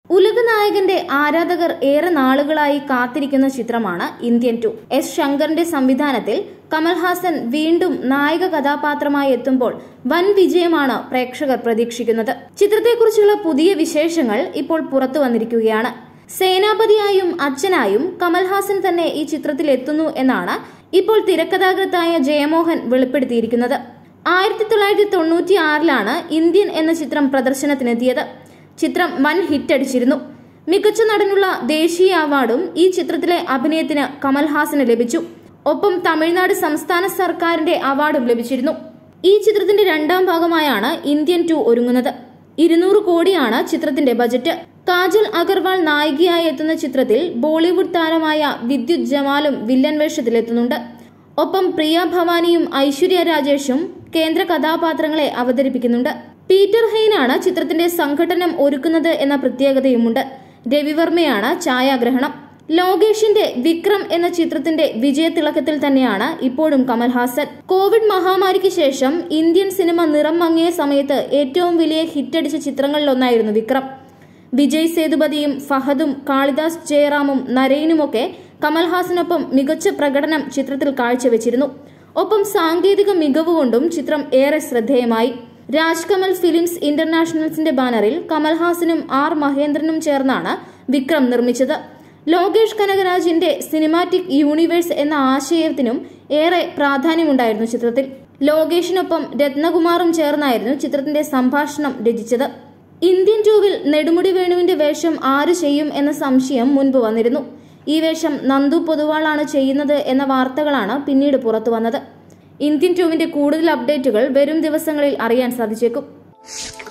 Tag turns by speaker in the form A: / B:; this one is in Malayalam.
A: ഉലകനായകന്റെ ആരാധകർ ഏറെ നാളുകളായി കാത്തിരിക്കുന്ന ചിത്രമാണ് ഇന്ത്യൻ ടു എസ് ശങ്കറിന്റെ സംവിധാനത്തിൽ കമൽഹാസൻ വീണ്ടും നായക കഥാപാത്രമായി എത്തുമ്പോൾ വൻ വിജയമാണ് പ്രേക്ഷകർ പ്രതീക്ഷിക്കുന്നത് ചിത്രത്തെക്കുറിച്ചുള്ള പുതിയ വിശേഷങ്ങൾ ഇപ്പോൾ പുറത്തു വന്നിരിക്കുകയാണ് സേനാപതിയായും അച്ഛനായും കമൽഹാസൻ തന്നെ ഈ ചിത്രത്തിൽ എത്തുന്നു എന്നാണ് ഇപ്പോൾ തിരക്കഥാകൃത്തായ ജയമോഹൻ വെളിപ്പെടുത്തിയിരിക്കുന്നത് ആയിരത്തി തൊള്ളായിരത്തി തൊണ്ണൂറ്റി ആറിലാണ് ഇന്ത്യൻ എന്ന ചിത്രം പ്രദർശനത്തിനെത്തിയത് ചിത്രം വൻ ഹിറ്റടിച്ചിരുന്നു മികച്ച നടനുള്ള ദേശീയ അവാർഡും ഈ ചിത്രത്തിലെ അഭിനയത്തിന് കമൽഹാസന് ലഭിച്ചു ഒപ്പം തമിഴ്നാട് സംസ്ഥാന സർക്കാരിന്റെ അവാർഡും ലഭിച്ചിരുന്നു ഈ ചിത്രത്തിന്റെ രണ്ടാം ഭാഗമായാണ് ഇന്ത്യൻ ടു ഒരുങ്ങുന്നത് ഇരുന്നൂറ് കോടിയാണ് ചിത്രത്തിന്റെ ബജറ്റ് കാജൽ അഗർവാൾ നായികയായി എത്തുന്ന ചിത്രത്തിൽ ബോളിവുഡ് താരമായ വിദ്യുത് ജമാലും വില്ലൻ വേഷത്തിലെത്തുന്നുണ്ട് ഒപ്പം പ്രിയ ഭവാനിയും ഐശ്വര്യ രാജേഷും കേന്ദ്ര കഥാപാത്രങ്ങളെ അവതരിപ്പിക്കുന്നുണ്ട് പീറ്റർ ഹെയ്നാണ് ചിത്രത്തിന്റെ സംഘടനം ഒരുക്കുന്നത് എന്ന പ്രത്യേകതയുമുണ്ട് രവിവർമ്മയാണ് ഛായാഗ്രഹണം ലോകേഷിന്റെ വിക്രം എന്ന ചിത്രത്തിന്റെ വിജയത്തിളക്കത്തിൽ തന്നെയാണ് ഇപ്പോഴും കമൽഹാസൻ കോവിഡ് മഹാമാരിക്ക് ശേഷം ഇന്ത്യൻ സിനിമ നിറം മങ്ങിയ സമയത്ത് ഏറ്റവും വലിയ ഹിറ്റടിച്ച ചിത്രങ്ങളിലൊന്നായിരുന്നു വിക്രം വിജയ് സേതുപതിയും ഫഹദും കാളിദാസ് ജയറാമും നരേനുമൊക്കെ കമൽഹാസനൊപ്പം മികച്ച പ്രകടനം ചിത്രത്തിൽ കാഴ്ചവെച്ചിരുന്നു ഒപ്പം സാങ്കേതിക മികവ് കൊണ്ടും ചിത്രം ഏറെ ശ്രദ്ധേയമായി രാജ് കമൽ ഫിലിംസ് ഇന്റർനാഷണൽസിന്റെ ബാനറിൽ കമൽഹാസനും ആർ മഹേന്ദ്രനും ചേർന്നാണ് വിക്രം നിർമ്മിച്ചത് ലോകേഷ് കനകരാജിന്റെ സിനിമാറ്റിക് യൂണിവേഴ്സ് എന്ന ആശയത്തിനും ഏറെ പ്രാധാന്യമുണ്ടായിരുന്നു ചിത്രത്തിൽ ലോകേഷിനൊപ്പം രത്നകുമാറും ചേർന്നായിരുന്നു ചിത്രത്തിന്റെ സംഭാഷണം രചിച്ചത് ഇന്ത്യൻ ടൂവിൽ നെടുമുടി വേണുവിന്റെ വേഷം ആര് ചെയ്യും എന്ന സംശയം മുൻപ് വന്നിരുന്നു ഈ വേഷം നന്ദു പൊതുവാളാണ് ചെയ്യുന്നത് എന്ന വാർത്തകളാണ് പിന്നീട് പുറത്തു വന്നത് ഇന്ത്യൻ ടൂവിന്റെ കൂടുതൽ അപ്ഡേറ്റുകൾ വരും ദിവസങ്ങളിൽ അറിയാൻ സാധിച്ചേക്കും